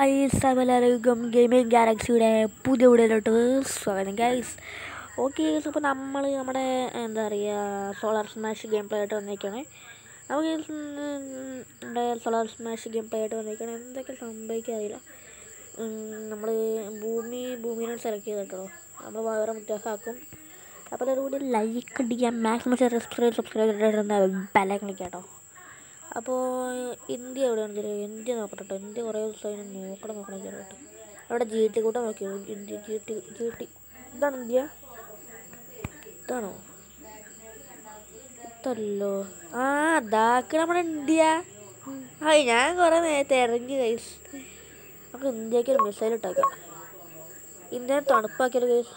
Guys എല്ലാവർക്കും gaming ഗാലക്സിയുടെ പുതിയ വീഡിയോയിലോട്ട് സ്വാഗതം ഗൈസ് ഓക്കെ ഗൈസ് ഇപ്പോൾ നമ്മൾ നമ്മുടെ എന്താ പറയുക സോളാർ സ്മാഷ് ഗെയിം പ്ലേ ആയിട്ട് വന്നിരിക്കുകയാണ് അപ്പോൾ ഗൈസ് നമ്മുടെ സോളാർ സ്മാഷ് ഗെയിം പ്ലേ ആയിട്ട് വന്നിരിക്കുകയാണ് എന്തൊക്കെ സംഭവിക്കുക അറിയില്ല നമ്മൾ ഭൂമി ഭൂമിനെ സെലക്ട് ചെയ്തിട്ടോ നമ്മൾ വേറെ വ്യത്യാസമാക്കും അപ്പോൾ അതുകൂടി ലൈക്ക് അടിക്കുക മാക്സിമം സബ്സ്ക്രൈബ് സബ്സ്ക്രൈബ് ചെയ്തിട്ട് ബെല്ലൈക്കൺ ക്ലിക്ക് കേട്ടോ അപ്പോൾ ഇന്ത്യ എവിടെയാണ് ഇതിൽ ഇന്ത്യ നോക്കട്ടെ കേട്ടോ ഇന്ത്യ കുറേ ദിവസമായി ഞാൻ നോക്കണം നോക്കണം കേട്ടോ അവിടെ ജി ടി കൂട്ടം നോക്കിയോ India G T G T ഇതാണ് ഇന്ത്യ ഇതാണോ ഇതല്ലോ ആ അതാക്ക് നമ്മുടെ ഇന്ത്യ ഹായ് ഞാൻ കുറേ നേരത്തെ ഇറങ്ങി കൈസ് നമുക്ക് ഇന്ത്യക്ക് ഒരു മിസൈൽ ഇട്ടേക്കാം ഇന്ത്യനെ തണുപ്പാക്കിയത് കൈസ്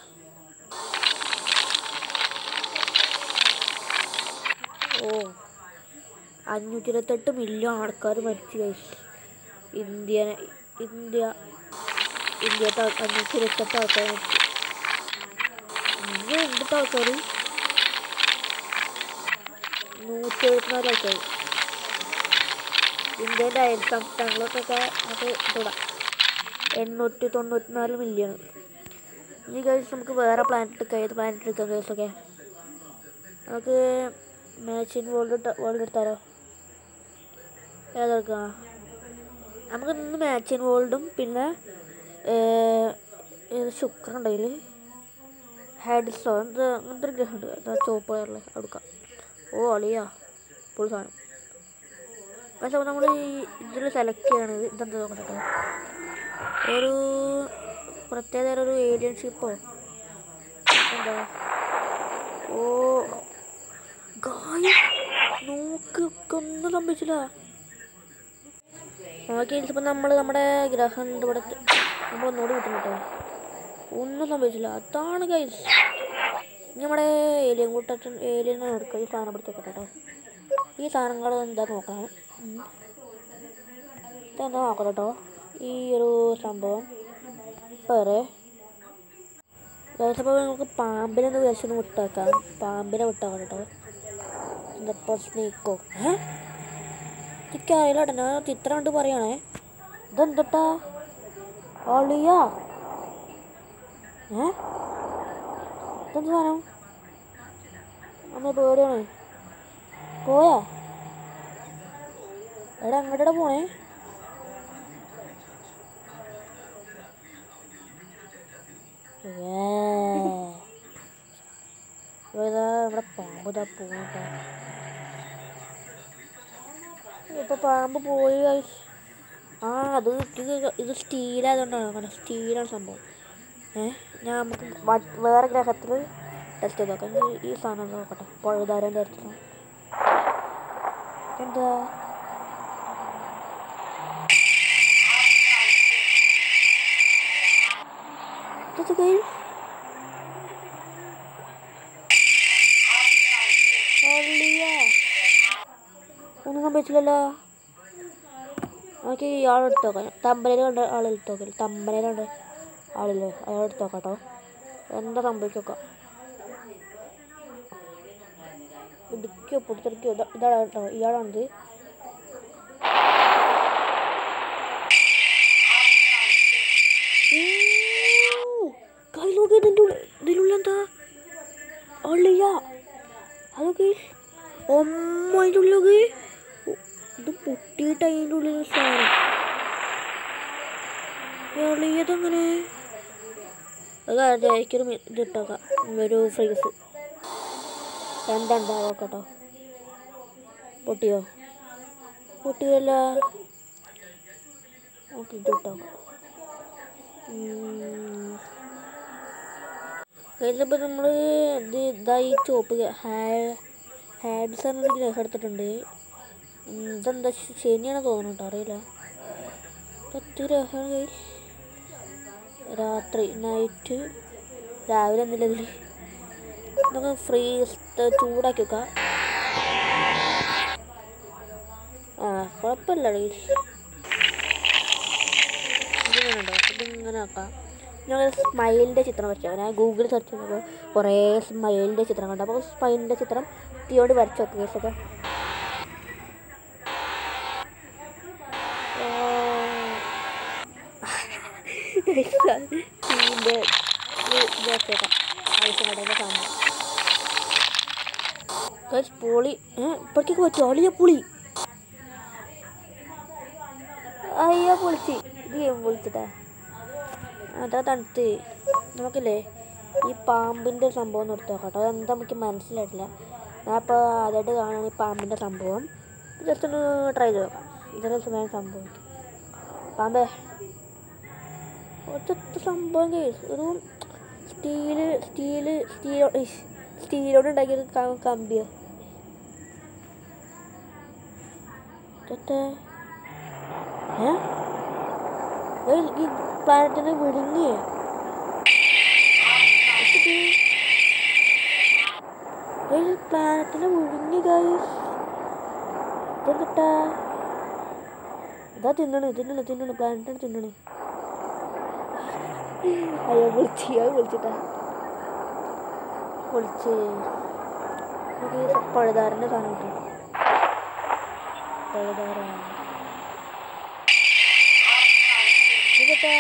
ഓ അഞ്ഞൂറ്റി ഇരുപത്തെട്ട് മില്യൺ ആൾക്കാർ മരിച്ചു കഴിച്ചു ഇന്ത്യ ഇന്ത്യ ഇന്ത്യത്തെ അഞ്ഞൂറ്റി ഇരുപത്തെട്ട് ആൾക്കാർ മരിച്ചു ഇന്ത്യ എന്തിട്ട് ആൾക്കാർ നൂറ്റി എഴുപത്തിനാല് ആൾക്കാർ ഇന്ത്യൻ്റെ അയൽ സംസ്ഥാനങ്ങൾക്കൊക്കെ നമുക്ക് തൊടാം എണ്ണൂറ്റി തൊണ്ണൂറ്റിനാല് മില്യൺ ഇനി കഴിച്ച് നമുക്ക് വേറെ പ്ലാനറ്റ് എടുക്കാം ഏത് പ്ലാനറ്റ് എടുക്കാം കേസൊക്കെ നമുക്ക് മാച്ചിൻ വേൾഡ് വേൾഡ് എടുത്താലോ ഏതെടുക്കാം നമുക്ക് ഇന്ന് മാച്ചിൻ വേൾഡും പിന്നെ ഏത് ശുക്രൻ ഉണ്ടെങ്കിൽ ഹെഡ്സോ എന്ത് അങ്ങനത്തെ ഒരു ഗ്രഹം ഉണ്ട് എന്താ ചുവപ്പ് കളറിൽ എടുക്കാം ഓ അളിയാ ഫുൾ സാധനം പക്ഷേ നമ്മൾ ഈ ഇതിൽ സെലക്ട് ചെയ്യണത് ഇതെന്താ നോക്കട്ടെ ഒരു പ്രത്യേക ഒരു ഏലിയൻ ഷിപ്പോ എന്താ ഓ ഗായ നോക്ക് ഒന്നും സംഭവിച്ചില്ല നോക്കി ഇപ്പം നമ്മൾ നമ്മുടെ ഗ്രഹം ഉണ്ട് ഇവിടെ നമ്മൾ ഒന്നുകൂടി കിട്ടും കേട്ടോ ഒന്നും സംഭവിച്ചില്ല അതാണ് ഗൈസ് ഇനി നമ്മുടെ ഏലിയൻ കൂട്ടൻ ഏലിയനെ എടുക്കുക ഈ സാധനം പിടിച്ചേക്കട്ടെ കേട്ടോ ഈ സാധനങ്ങൾ എന്താ നോക്കണം ഉം. ഇതെന്താ നോക്കണം കേട്ടോ ഈ ഒരു സംഭവം വേറെ അപ്പോൾ നമുക്ക് പാമ്പിനെ ഒന്ന് വിളിച്ചൊന്ന് വിട്ടേക്കാം പാമ്പിനെ വിട്ടേക്കാം കേട്ടോ എന്താ സ്നേക്കോ ഏ എനിക്ക് അറിയില്ല കേട്ടോ ഞാൻ ചിത്രം കണ്ട് പറയണേ ഇതെന്തട്ടാ അളിയാ ഏ ഇതെന്ത് സാധനം അമ്മ പേടിയാണ് പോയാ എടാ അങ്ങോട്ടാ പോണേ ഏതാ നമ്മുടെ പാമ്പ് ഇതാ പോകട്ടെ ഇപ്പൊ പാമ്പ് പോയി guys. ആ അത് ഇത് ഇത് സ്റ്റീലായതുകൊണ്ടാണ് അങ്ങനെ സ്റ്റീലാണ് സംഭവം ഏ ഞാൻ നമുക്ക് വ- വേറെ ഗ്രഹത്തിൽ ടെസ്റ്റ് ചെയ്ത് നോക്കാം ഇനി ഈ സാധനം ഒന്ന് നോക്കട്ടെ പഴുതാരൻ്റെ അടുത്ത് സാധനം. എന്താ ഇത് guys. അള്ളിയാ. ഒന്നും സംഭവിച്ചില്ലല്ലോ നമുക്ക് ഇയാൾ എടുത്ത് നോക്കാം തമ്പനയിൽ കണ്ട ആൾ എടുത്ത് നോക്കില്ല തമ്പനയിലുണ്ട് ആളില്ലേ അയാൾ എടുത്ത് നോക്കാം കേട്ടോ എന്താ സംഭവിച്ചോക്കാം ഇടുക്കിയോ പൊട്ടിത്തെറിക്കോ ഇതാ ഇതാണ് കേട്ടോ ഇയാളാണിത് കൈ നോക്കി ഇതിൻ്റെ ഉള്ളിൽ ഇതിനുള്ളിൽ എന്താ അള്ളിയാ ഹലോ ഗൈസ് അമ്മ അതിൻ്റെ ഉള്ളിലൊക്കെ ഇത് പൊട്ടിയിട്ട് അതിൻ്റെ ഉള്ളിൽ ഒരു സാധനം എളിയതെങ്ങനെ അത് എനിക്കൊരു ഇത് ഇട്ടേക്കാം ഒരു ഫ്രീസ് എന്താ ഉണ്ടാവാം കേട്ടോ പൊട്ടിയോ പൊട്ടിയല്ല നമുക്ക് ഇത് ഇട്ടേക്കാം കഴിഞ്ഞപ്പോൾ നമ്മൾ ഇത് ഇതായി ചോപ്പ് ഹാഡ്സ് എന്നൊരു ഗ്രഹം എടുത്തിട്ടുണ്ട് ഉം, ഇതെന്താ ശ- ശനിയാണ് തോന്നുന്നു കേട്ടോ അറിയില്ല പത്ത് ഗ്രഹമാണ് കൈ രാത്രി നൈറ്റ് രാവിലെ എന്നില്ല ഇതിൽ ഇതൊക്കെ ഫ്രീസ് ചൂടാക്കി വെക്കാം ആ കുഴപ്പമില്ല ഗൈസ് ഇതിങ്ങനെയുണ്ടോ ഇതിങ്ങനെ ആക്കാം ഞാൻ സ്മൈലിൻ്റെ ചിത്രം വരച്ചു ഞാൻ ഗൂഗിളിൽ സെർച്ച് ചെയ്തപ്പോൾ കുറേ സ്മൈലിൻ്റെ ചിത്രം കണ്ടു അപ്പോൾ സ്മൈലിൻ്റെ ചിത്രം തീയോട് വരച്ചു നോക്കുക ഗൈസൊക്കെ ഇതിൻ്റെ ഇതൊക്കെ ആവശ്യമായിട്ട് സംഭവം ഗൈസ് പൊളി ഏ ഇപ്പോഴത്തേക്ക് പറ്റുമോ അളിയ പുളി അയ്യോ പൊളിച്ച് ഇത് ഗെയിം പൊളിച്ചിട്ടാ അതാ തണുത്ത് നമുക്കില്ലേ ഈ പാമ്പിൻ്റെ സംഭവം ഒന്ന് എടുത്ത് നോക്കാം കേട്ടോ അതെന്താ നമുക്ക് മനസ്സിലായിട്ടില്ല ഞാൻ ഇപ്പോൾ ആദ്യമായിട്ട് കാണാൻ ഈ പാമ്പിൻ്റെ സംഭവം ജസ്റ്റ് ഒന്ന് ട്രൈ ചെയ്ത് നോക്കാം ഇതൊരു സമയം സംഭവിക്കും പാമ്പേ ഒറ്റ സംഭവം കേസ് ഒരു സ്റ്റീല് സ്റ്റീല് സ്റ്റീൽ സ്റ്റീലോട് ഉണ്ടാക്കിയത് ക- കമ്പിയോ ഒറ്റ ഏ ഏയ് ഈ പ്ലാനറ്റിനെ വിഴുങ്ങിയേ ഏയ് പ്ലാനറ്റിനെ വിഴുങ്ങി ഗൈസ് ഇതെന്നിട്ടാ ഇതാ തിന്നണ് തിന്നണ് തിന്നണ് പ്ലാനറ്റിനെ തിന്നണ് അയ്യോ വിളിച്ച് അത് വിളിച്ചിട്ടാ വിളിച്ച് നമുക്ക് പഴുതാറിൻ്റെ സാധനം കിട്ടും പഴുതാര ഇതെത്താ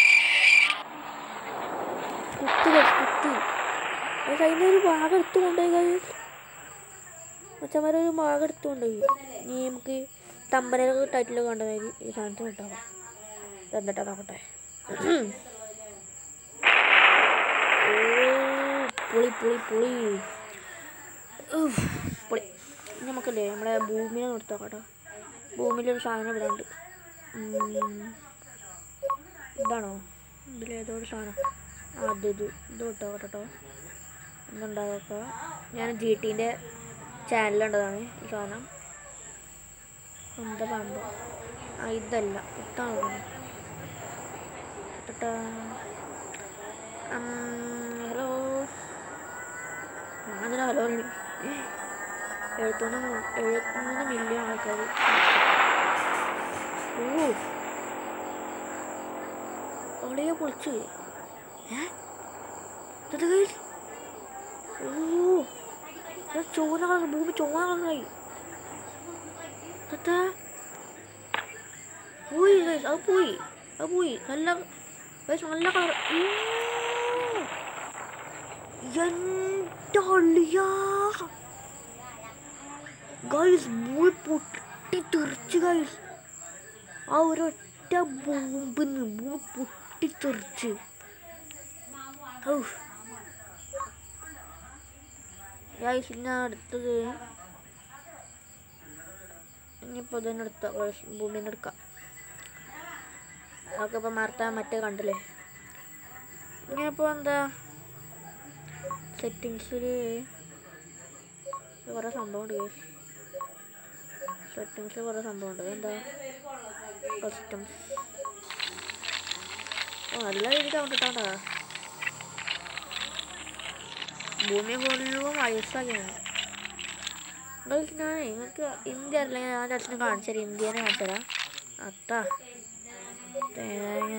കുത്തി guys, കുത്തി അത് അതിൻ്റെ ഒരു ഭാഗം എടുത്തു കൊണ്ടുപോയി ഗൈസ് മച്ചന്മാരെ ഒരു ഭാഗം എടുത്തു കൊണ്ടുപോയി നീ നമുക്ക് തമ്പനൊക്കെ ടൈറ്റിലൊക്കെ കണ്ടതായി ഈ സാധനത്തിന് ഉണ്ടാവാം എന്നിട്ടാ നോക്കട്ടെ ഓ, പൊളി പൊളി പൊളി ഉഫ്, പൊളി ഇനി നമുക്കല്ലേ നമ്മുടെ ഭൂമിയെ നിർത്താം കേട്ടോ ഭൂമിയിലൊരു സാധനം ഇവിടെ ഉണ്ട് ഉം. ഇതാണോ ഇതിലേതോ ഒരു സാധനം ആ അത് ഇത് ഇത് വിട്ടോ കേട്ടോ എന്നുണ്ടാകൊക്കെ ഞാൻ ജി ടീൻ്റെ ചാനലുണ്ടതാണ് ഈ സാധനം എന്താ പാമ്പ് ആ ഇതല്ല ഇതാണ് ടാ. ഉം, ഹലോ അതിന് ഹലോ എഴുപത്തൊന്ന് എഴുപത്തൊന്ന് മില്യൺ ആൾക്കാർ ഓ ഒളിയെ പൊളിച്ച് ഏ ഇത് guys? ഓ ഇത് ചുവന്ന കളർ ഭൂമി ചുവന്ന കളറായി തത്താ പോയി guys, അത് പോയി അത് പോയി നല്ല guys, നല്ല കളർ എൻ്റെ അളിയാ ഗൈസ് ഭൂമി പൊട്ടി തെറിച്ച് ഗൈസ് ആ ഒരൊറ്റ ബോംബിന്ന് ഭൂമി പൊട്ടിത്തെറിച്ച് ഔ ഗൈസ് പിന്നെ അടുത്തത് ഇനിയിപ്പോൾ തന്നെ എടുക്കാം ഗൈസ് ഭൂമിന്ന് എടുക്കാം അതൊക്കെ ഇപ്പോൾ മറത്താ മറ്റേ കണ്ടില്ലേ ഇനിയിപ്പോൾ എന്താ സെറ്റിങ്സിൽ കുറേ സംഭവമുണ്ട് ഗൈസ് സെറ്റിങ്സിൽ കുറേ സംഭവമുണ്ട് എന്താ കസ്റ്റംസ് ഓ നല്ല രീതിക്ക് കണ്ടിട്ടാണ്ടാ ഭൂമി മുഴുവൻ വയസ്സാക്കിയാണ് ഗൈസ് ഞാൻ നിങ്ങൾക്ക് ഇന്ത്യ അല്ലെങ്കിൽ ഞാൻ അച്ഛനെ കാണിച്ചു തരാം ഇന്ത്യനെ കാണിച്ചു തരാം അത്താ തേങ്ങ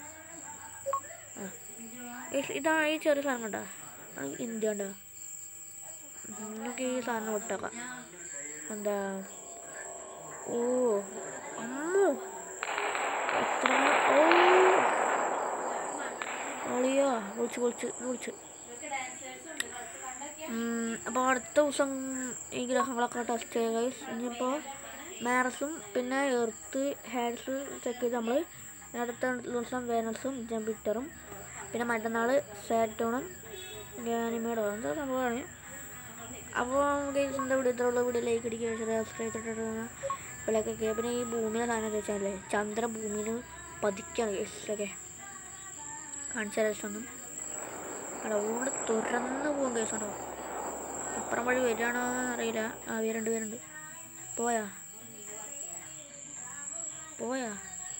ആ ഗയ്സ്, ഇതാണ് ഈ ചെറിയ സാധനം കണ്ടോ അത് ഇന്ത്യ ഉണ്ടോ നമുക്ക് ഈ സാധനം വിട്ടേക്കാം എന്താ ഓ അമ്മോ എത്ര ഓ ഒളിയോ വിളിച്ച് വിളിച്ച് വിളിച്ച് അപ്പോൾ അടുത്ത ദിവസം ഈ ഗ്രഹങ്ങളൊക്കെ ടെസ്റ്റ് ചെയ്യുക guys. ഇനിയിപ്പോൾ മാരസും പിന്നെ എർത്ത് ഹാഡ്സ് ചെക്ക് ചെയ്ത് നമ്മൾ അടുത്ത ദിവസം വേനൽസും ജംപിറ്ററും പിന്നെ മറ്റന്നാൾ സാറ്റൂണും ഗാനിമേഡോ എന്താ സംഭവമാണ് അപ്പോൾ ഗെയിംസിൻ്റെ വീഡിയോ ഇത്രയുള്ള വീഡിയോ ലൈക്ക് അടിക്കുക സബ്സ്ക്രൈബ് ചെയ്തിട്ട് വിളക്കൊക്കെ പിന്നെ ഈ ഭൂമിയിലെ സാധനം എന്താ വെച്ചാലേ ചന്ദ്ര ഭൂമിയിൽ പതിക്കാണ് ഗേസൊക്കെ കാണിച്ച രസമൊന്നും അവിടെ ഓട് തുറന്ന് പോകും കേസുണ്ടോ അപ്പുറം വഴി വരികയാണോ അറിയില്ല ആ വരുന്നുണ്ട് വരുന്നുണ്ട് പോയാ പോയാ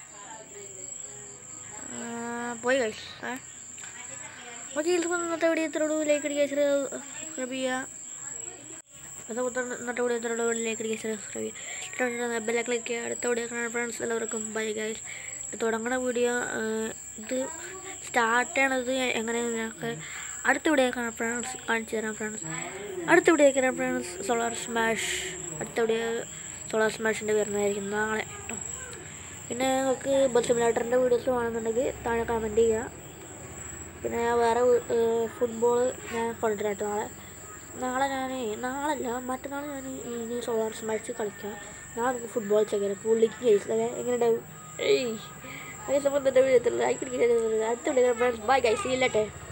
ആ, പോയി കഴിച്ചു ഏ ഓക്കെ ഇന്നത്തെ വീഡിയോ ഇത്രയുള്ളൂ ലൈക്ക് അടിക്കുക സബ്സ്ക്രൈബ് ചെയ്യുക അതുപോലെ ഇന്നത്തെ വീഡിയോ ഇത്രയുള്ള വീഡിയോയിലേക്ക് അടിക്കുക സബ്സ്ക്രൈബ് ചെയ്യുക ബെല്ല ക്ലിക്ക് ചെയ്യുക അടുത്ത വീഡിയോ കാണാൻ ഫ്രണ്ട്സ് എല്ലാവർക്കും ബൈ ഗൈസ് തുടങ്ങുന്ന വീഡിയോ ഇത് സ്റ്റാർട്ട് ചെയ്യണത് എങ്ങനെയാണെന്ന് ഞങ്ങൾക്ക് അടുത്ത വീഡിയോ കാണാൻ ഫ്രണ്ട്സ് കാണിച്ചു തരാം ഫ്രണ്ട്സ് അടുത്ത വീഡിയോ കാണാൻ ഫ്രണ്ട്സ് സോളാർ സ്മാഷ് അടുത്ത വീഡിയോ സോളാർ സ്മാഷിൻ്റെ വരുന്നതായിരിക്കും നാളെ കേട്ടോ പിന്നെ പിന്നെ നിങ്ങൾക്ക് ബസ് സിമുലേറ്ററിൻ്റെ വീഡിയോസ് വേണമെന്നുണ്ടെങ്കിൽ താഴെ കമൻറ്റ് ചെയ്യുക പിന്നെ വേറെ ഫുട്ബോൾ ഞാൻ കൊണ്ടുവരാം കേട്ടോ നാളെ നാളെ ഞാൻ നാളല്ല മറ്റന്നാൾ ഞാൻ ഇനി സോളാർ സ്മാച്ച് കളിക്കാം നാളെ നമുക്ക് ഫുട്ബോൾ ചെയ്യാം പുള്ളിക്ക് കേസ് എങ്ങനെ ഉണ്ടാവും ഏയ് അങ്ങനെ സംബന്ധത്തെ വീഡിയോ ലൈക്ക് അടിക്കുന്നത് അടുത്ത വീഡിയോ ബൈ ഗൈസ് ഇല്ലട്ടെ